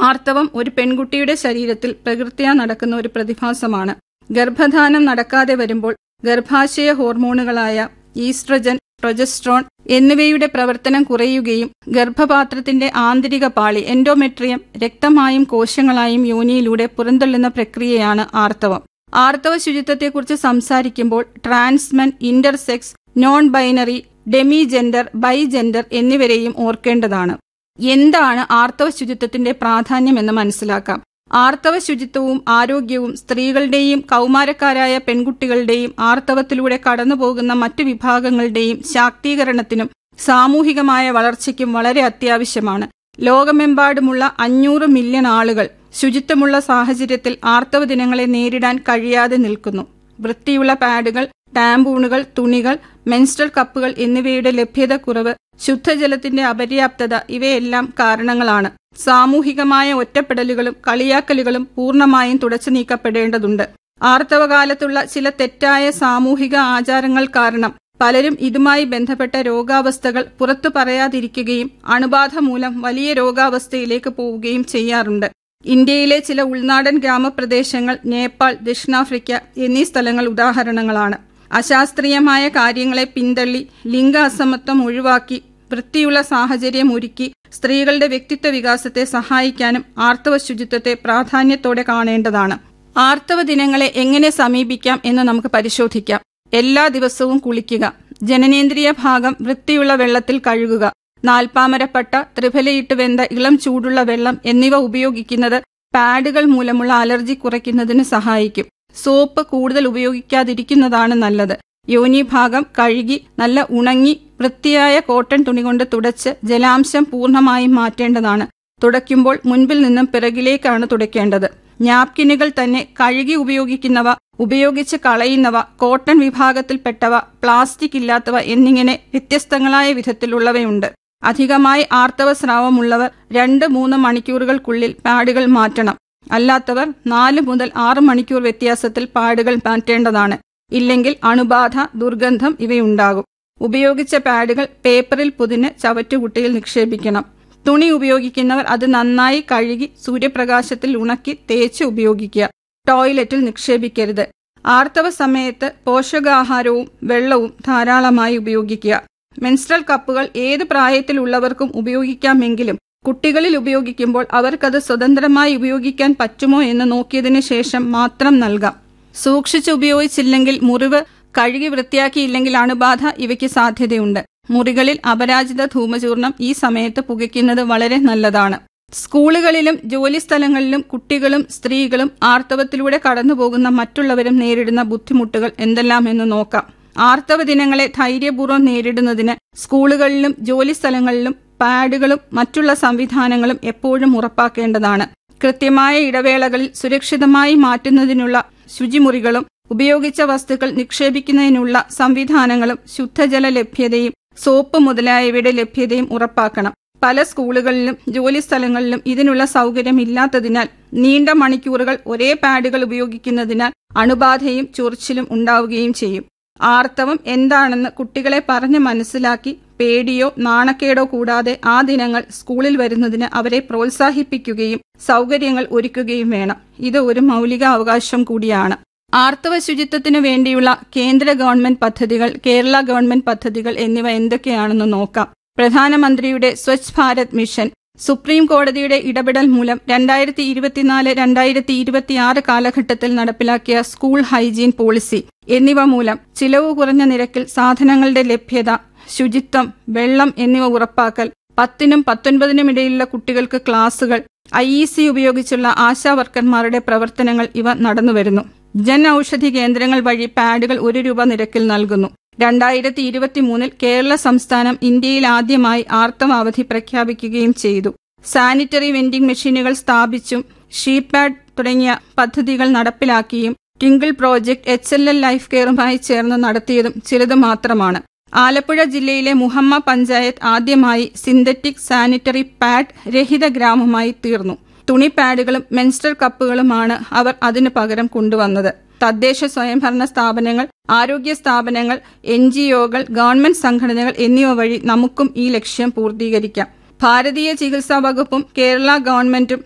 ആർത്തവം ഒരു പെൺകുട്ടിയുടെ ശരീരത്തിൽ പ്രകൃത്യാ നടക്കുന്ന ഒരു പ്രതിഭാസമാണ് ഗർഭധാനം നടക്കാതെ വരുമ്പോൾ ഗർഭാശയ ഹോർമോണുകളായ ഈസ്ട്രജൻ പ്രൊജസ്ട്രോൺ എന്നിവയുടെ പ്രവർത്തനം കുറയുകയും ഗർഭപാത്രത്തിന്റെ ആന്തരിക പാളി എൻഡോമെട്രിയം രക്തമായും കോശങ്ങളായും യോനിയിലൂടെ പുറന്തള്ളുന്ന പ്രക്രിയയാണ് ആർത്തവം ആർത്തവ ശുചിത്വത്തെക്കുറിച്ച് സംസാരിക്കുമ്പോൾ transmen intersex non binary demi gender bigender എന്നിവരെയും ഓർക്കേണ്ടതാണ് എന്താണ് ആർത്തവ ശുചിത്വത്തിന്റെ പ്രാധാന്യം എന്ന് മനസ്സിലാക്കാം ആർത്തവ ശുചിത്വവും ആരോഗ്യവും സ്ത്രീകളുടെയും കൗമാരക്കാരായ പെൺകുട്ടികളുടെയും ആർത്തവത്തിലൂടെ കടന്നുപോകുന്ന മറ്റു വിഭാഗങ്ങളുടെയും ശാക്തീകരണത്തിനും സാമൂഹികമായ വളർച്ചയ്ക്കും വളരെ അത്യാവശ്യമാണ് ലോകമെമ്പാടുമുള്ള അഞ്ഞൂറ് മില്യൺ ആളുകൾ ശുചിത്വമുള്ള സാഹചര്യത്തിൽ ആർത്തവ ദിനങ്ങളെ നേരിടാൻ കഴിയാതെ നിൽക്കുന്നു വൃത്തിയുള്ള പാഡുകൾ ടാമ്പൂണുകൾ തുണികൾ മെൻസ്ട്രൽ കപ്പുകൾ എന്നിവയുടെ ലഭ്യതക്കുറവ് ശുദ്ധജലത്തിന്റെ അപര്യാപ്തത ഇവയെല്ലാം കാരണങ്ങളാണ് സാമൂഹികമായ ഒറ്റപ്പെടലുകളും കളിയാക്കലുകളും പൂർണ്ണമായും തുടച്ചു നീക്കപ്പെടേണ്ടതുണ്ട് ആർത്തവകാലത്തുള്ള ചില തെറ്റായ സാമൂഹിക ആചാരങ്ങൾ കാരണം പലരും ഇതുമായി ബന്ധപ്പെട്ട രോഗാവസ്ഥകൾ പുറത്തു പറയാതിരിക്കുകയും അണുബാധ മൂലം വലിയ രോഗാവസ്ഥയിലേക്ക് പോവുകയും ചെയ്യാറുണ്ട് ഇന്ത്യയിലെ ചില ഉൾനാടൻ ഗ്രാമപ്രദേശങ്ങൾ നേപ്പാൾ ദക്ഷിണാഫ്രിക്ക എന്നീ സ്ഥലങ്ങൾ ഉദാഹരണങ്ങളാണ് അശാസ്ത്രീയമായ കാര്യങ്ങളെ പിന്തള്ളി ലിംഗ അസമത്വം ഒഴിവാക്കി വൃത്തിയുള്ള സാഹചര്യം ഒരുക്കി സ്ത്രീകളുടെ വ്യക്തിത്വ വികാസത്തെ സഹായിക്കാനും ആർത്തവ ശുചിത്വത്തെ പ്രാധാന്യത്തോടെ കാണേണ്ടതാണ് ആർത്തവ ദിനങ്ങളെ എങ്ങനെ സമീപിക്കാം എന്ന് നമുക്ക് പരിശോധിക്കാം എല്ലാ ദിവസവും കുളിക്കുക ജനനേന്ദ്രിയ ഭാഗം വൃത്തിയുള്ള വെള്ളത്തിൽ കഴുകുക നാൽപ്പാമരപ്പട്ട ത്രിഫലയിട്ട് വെന്ത ഇളം ചൂടുള്ള വെള്ളം എന്നിവ ഉപയോഗിക്കുന്നത് പാഡുകൾ മൂലമുള്ള അലർജി കുറയ്ക്കുന്നതിന് സഹായിക്കും സോപ്പ് കൂടുതൽ ഉപയോഗിക്കാതിരിക്കുന്നതാണ് നല്ലത് യോനി ഭാഗം കഴുകി നല്ല ഉണങ്ങി വൃത്തിയായ കോട്ടൺ തുണി കൊണ്ട് തുടച്ച് ജലാംശം പൂർണ്ണമായും മാറ്റേണ്ടതാണ് തുടയ്ക്കുമ്പോൾ മുൻപിൽ നിന്നും പിറകിലേക്കാണ് തുടയ്ക്കേണ്ടത് നാപ്കിനുകൾ തന്നെ കഴുകി ഉപയോഗിക്കുന്നവ ഉപയോഗിച്ച് കളയുന്നവ കോട്ടൺ വിഭാഗത്തിൽപ്പെട്ടവ പ്ലാസ്റ്റിക് ഇല്ലാത്തവ എന്നിങ്ങനെ വ്യത്യസ്തങ്ങളായ വിധത്തിലുള്ളവയുണ്ട് അധികമായി ആർത്തവ സ്രാവമുള്ളവർ രണ്ട് മൂന്ന് മണിക്കൂറുകൾക്കുള്ളിൽ പാഡുകൾ മാറ്റണം അല്ലാത്തവർ നാല് മുതൽ ആറ് മണിക്കൂർ വ്യത്യാസത്തിൽ പാഡുകൾ മാറ്റേണ്ടതാണ് ഇല്ലെങ്കിൽ അണുബാധ ദുർഗന്ധം ഇവയുണ്ടാകും ഉപയോഗിച്ച പാഡുകൾ പേപ്പറിൽ പൊതിന് ചവറ്റുകുട്ടിയിൽ നിക്ഷേപിക്കണം തുണി ഉപയോഗിക്കുന്നവർ അത് നന്നായി കഴുകി സൂര്യപ്രകാശത്തിൽ ഉണക്കി തേച്ച് ഉപയോഗിക്കുക ടോയ്ലറ്റിൽ നിക്ഷേപിക്കരുത് ആർത്തവ സമയത്ത് പോഷകാഹാരവും വെള്ളവും ധാരാളമായി ഉപയോഗിക്കുക മെൻസ്ട്രൽ കപ്പുകൾ ഏത് പ്രായത്തിലുള്ളവർക്കും ഉപയോഗിക്കാമെങ്കിലും കുട്ടികളിൽ ഉപയോഗിക്കുമ്പോൾ അവർക്കത് സ്വതന്ത്രമായി ഉപയോഗിക്കാൻ പറ്റുമോ എന്ന് നോക്കിയതിനു ശേഷം മാത്രം നൽകാം സൂക്ഷിച്ച് ഉപയോഗിച്ചില്ലെങ്കിൽ മുറിവ് കഴുകി വൃത്തിയാക്കിയില്ലെങ്കിൽ അണുബാധ ഇവയ്ക്ക് സാധ്യതയുണ്ട് മുറികളിൽ അപരാജിത ധൂമചൂർണം ഈ സമയത്ത് പുകയ്ക്കുന്നത് വളരെ നല്ലതാണ് സ്കൂളുകളിലും ജോലിസ്ഥലങ്ങളിലും കുട്ടികളും സ്ത്രീകളും ആർത്തവത്തിലൂടെ കടന്നുപോകുന്ന മറ്റുള്ളവരും നേരിടുന്ന ബുദ്ധിമുട്ടുകൾ എന്തെല്ലാമെന്ന് നോക്കാം ആർത്തവ ദിനങ്ങളെ ധൈര്യപൂർവ്വം നേരിടുന്നതിന് സ്കൂളുകളിലും ജോലിസ്ഥലങ്ങളിലും പാഡുകളും മറ്റുള്ള സംവിധാനങ്ങളും എപ്പോഴും ഉറപ്പാക്കേണ്ടതാണ് കൃത്യമായ ഇടവേളകളിൽ സുരക്ഷിതമായി മാറ്റുന്നതിനുള്ള ശുചിമുറികളും ഉപയോഗിച്ച വസ്തുക്കൾ നിക്ഷേപിക്കുന്നതിനുള്ള സംവിധാനങ്ങളും ശുദ്ധജല ലഭ്യതയും സോപ്പ് മുതലായവയുടെ ലഭ്യതയും ഉറപ്പാക്കണം പല സ്കൂളുകളിലും ജോലിസ്ഥലങ്ങളിലും ഇതിനുള്ള സൗകര്യമില്ലാത്തതിനാൽ നീണ്ട മണിക്കൂറുകൾ ഒരേ പാഡുകൾ ഉപയോഗിക്കുന്നതിനാൽ അണുബാധയും ചൊറിച്ചിലും ഉണ്ടാവുകയും ചെയ്യും ആർത്തവം എന്താണെന്ന് കുട്ടികളെ പറഞ്ഞ് മനസ്സിലാക്കി പേടിയോ നാണക്കേടോ കൂടാതെ ആ ദിനങ്ങൾ സ്കൂളിൽ വരുന്നതിന് അവരെ പ്രോത്സാഹിപ്പിക്കുകയും സൗകര്യങ്ങൾ ഒരുക്കുകയും വേണം ഇത് ഒരു മൗലിക അവകാശം കൂടിയാണ് ആർത്തവ ശുചിത്വത്തിനു വേണ്ടിയുള്ള കേന്ദ്ര ഗവൺമെന്റ് പദ്ധതികൾ കേരള ഗവൺമെന്റ് പദ്ധതികൾ എന്നിവ എന്തൊക്കെയാണെന്ന് നോക്കാം പ്രധാനമന്ത്രിയുടെ സ്വച്ഛ് ഭാരത് മിഷൻ സുപ്രീം കോടതിയുടെ ഇടപെടൽ മൂലം രണ്ടായിരത്തി ഇരുപത്തിനാല് രണ്ടായിരത്തി ഇരുപത്തിയാറ് കാലഘട്ടത്തിൽ നടപ്പിലാക്കിയ സ്കൂൾ ഹൈജീൻ പോളിസി എന്നിവ മൂലം ചിലവ് കുറഞ്ഞ നിരക്കിൽ സാധനങ്ങളുടെ ലഭ്യത ശുചിത്വം വെള്ളം എന്നിവ ഉറപ്പാക്കൽ പത്തിനും പത്തൊൻപതിനും ഇടയിലുള്ള കുട്ടികൾക്ക് ക്ലാസുകൾ ഐ ഇ സി ഉപയോഗിച്ചുള്ള ആശാ വർക്കർമാരുടെ പ്രവർത്തനങ്ങൾ ഇവ നടന്നുവരുന്നു ജൻ ഔഷധി കേന്ദ്രങ്ങൾ വഴി പാഡുകൾ ഒരു രൂപ നിരക്കിൽ നൽകുന്നു രണ്ടായിരത്തി ഇരുപത്തിമൂന്നിൽ കേരള സംസ്ഥാനം ഇന്ത്യയിൽ ആദ്യമായി ആർത്തവ അവധി പ്രഖ്യാപിക്കുകയും ചെയ്തു സാനിറ്ററി വെൻഡിംഗ് മെഷീനുകൾ സ്ഥാപിച്ചും ഷീപാഡ് തുടങ്ങിയ പദ്ധതികൾ നടപ്പിലാക്കിയും Tinkle project H L L life കെയറുമായി ചേർന്ന് നടത്തിയതും ചിലത് മാത്രമാണ് ആലപ്പുഴ ജില്ലയിലെ മുഹമ്മ പഞ്ചായത്ത് ആദ്യമായി സിന്തറ്റിക് സാനിറ്ററി പാഡ് രഹിത ഗ്രാമമായി തീർന്നു തുണി പാഡുകളും മെൻസ്ട്രൽ കപ്പുകളുമാണ് അവർ അതിനു പകരം കൊണ്ടുവന്നത് തദ്ദേശ സ്വയംഭരണ സ്ഥാപനങ്ങൾ ആരോഗ്യ സ്ഥാപനങ്ങൾ എൻ ജി ഒകൾ ഗവൺമെന്റ് സംഘടനകൾ എന്നിവ വഴി നമുക്കും ഈ ലക്ഷ്യം പൂർത്തീകരിക്കാം ഭാരതീയ ചികിത്സാ വകുപ്പും കേരള ഗവൺമെന്റും